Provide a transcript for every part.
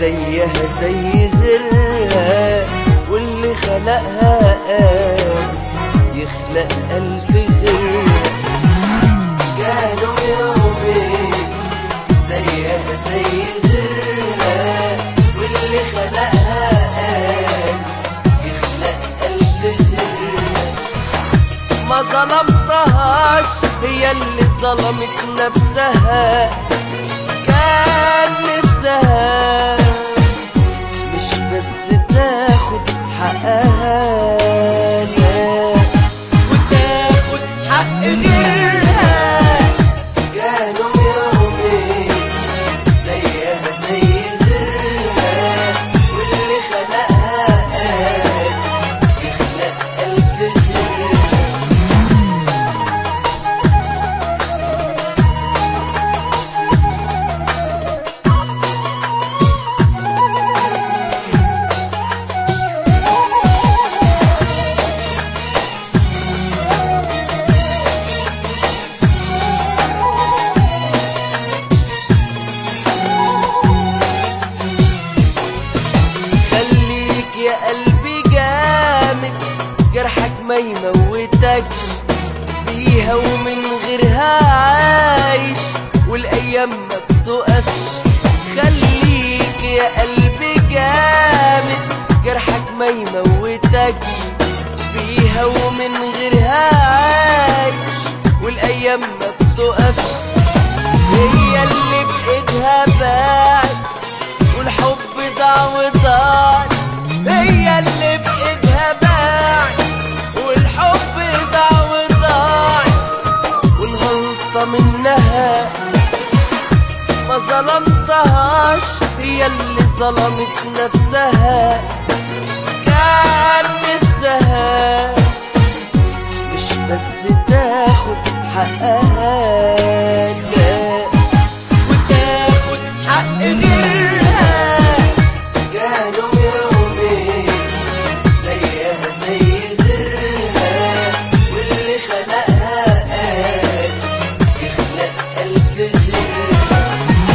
زيها زي غيرها واللي خلقها قال يخلق ألف غيرها كانوا يومين زيها زي غيرها واللي خلقها قال يخلق ألف غيرها ما ظلمتهاش هي اللي ظلمت نفسها كان نفسها مش بس تاخد حقها لا وتاخد حق غيرها كانوا يومين زيها زي غيرها واللي خلقها قال يخلق ألف غيرها خليك يا قلبي جامد جرحك ما يموتك بيها ومن غيرها عايش والايام ما بتقفش خليك يا قلبي جامد جرحك ما يموتك بيها ومن غيرها عايش والايام ما بتقفش هي اللي بايدها باعت والحب ضاع وضاع هي اللي بايدها باعت والحب ضاع وضاع والغلطة منها ما ظلمتهاش هي اللي ظلمت نفسها كان نفسها مش بس تاخد حقها لا وتاخد حق غيرها كانوا يومين زيها زي غيرها واللي خلقها قال يخلق ألف غيرها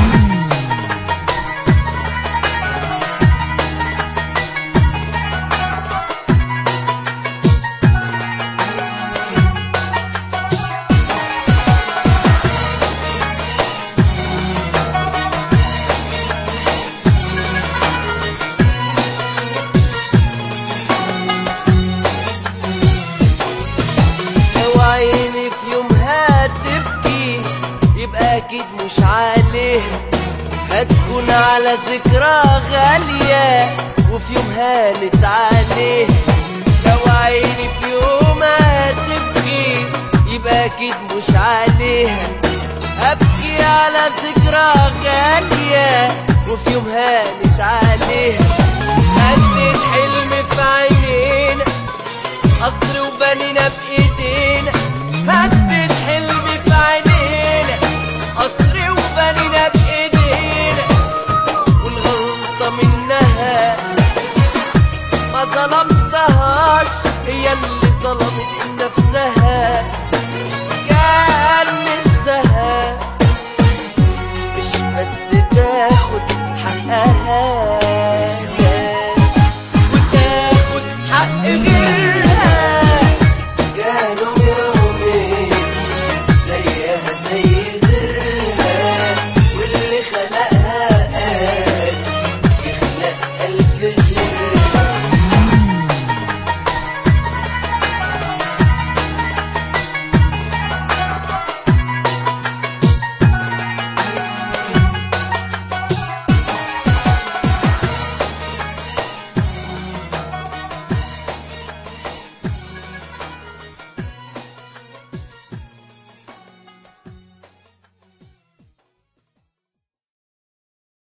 لو عيني في يومها تبكي يبقى اكيد مش عليها هتكون على ذكرى غالية وفي يومها نتعاليها لو عيني في يومها تبكي يبقى اكيد مش عليها ابكي على ذكرى غالية وفي يومها نتعاليها هديت حلم في عينينا قصر وبنينا بايدينا هدت حلم في عينينا قصر وبنينا بايدينا والغلطة منها ما ظلمتهاش هي اللي ظلمت نفسها كان نفسها مش بس تاخد حقها